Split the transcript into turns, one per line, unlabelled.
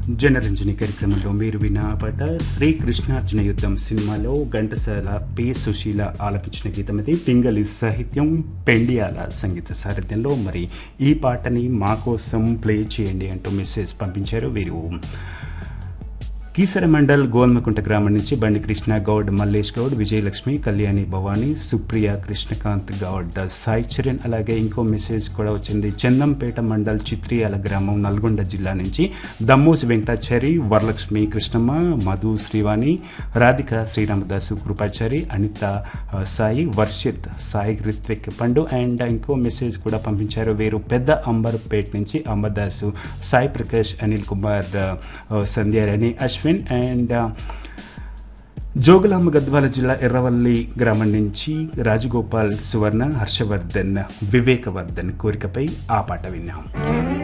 జనరంజని కార్యక్రమంలో మీరు విన్న పాట శ్రీకృష్ణార్జున యుద్ధం సినిమాలో ఘంటసాల పి సుశీల ఆలపించిన గీతం ఇది పింగళి సాహిత్యం పెండియాల సంగీత సారథ్యంలో మరి ఈ పాటని మా కోసం ప్లే చేయండి అంటూ మెసేజ్ పంపించారు వీరు కీసర మండల్ గోల్మకుంట గ్రామం నుంచి బండి కృష్ణ గౌడ్ మల్లేష్ గౌడ్ విజయలక్ష్మి కళ్యాణి భవానీ సుప్రియ కృష్ణకాంత్ గౌడ్ సాయి చరణ్ అలాగే ఇంకో మెసేజ్ కూడా వచ్చింది చందంపేట మండల్ చిత్రియాల గ్రామం నల్గొండ జిల్లా నుంచి దమ్మూసి వెంకటాచారి వరలక్ష్మి కృష్ణమ్మ మధు శ్రీవాణి రాధిక శ్రీరామదాసు కృపాచారి అనిత ఆ, సాయి వర్షిత్ సాయి రిత్విక్ పండు అండ్ ఇంకో మెసేజ్ కూడా పంపించారు వీరు పెద్ద అంబర్పేట్ నుంచి అంబర్దాసు సాయి ప్రకాష్ అనిల్ కుమార్ ఆ, సంధ్యారాణి అశ్విన్ అండ్ ఆ, జోగులాంబ గద్వాల జిల్లా ఎర్రవల్లి గ్రామం నుంచి రాజగోపాల్ సువర్ణ హర్షవర్ధన్ వివేకవర్ధన్ కోరికపై ఆ పాట విన్నాం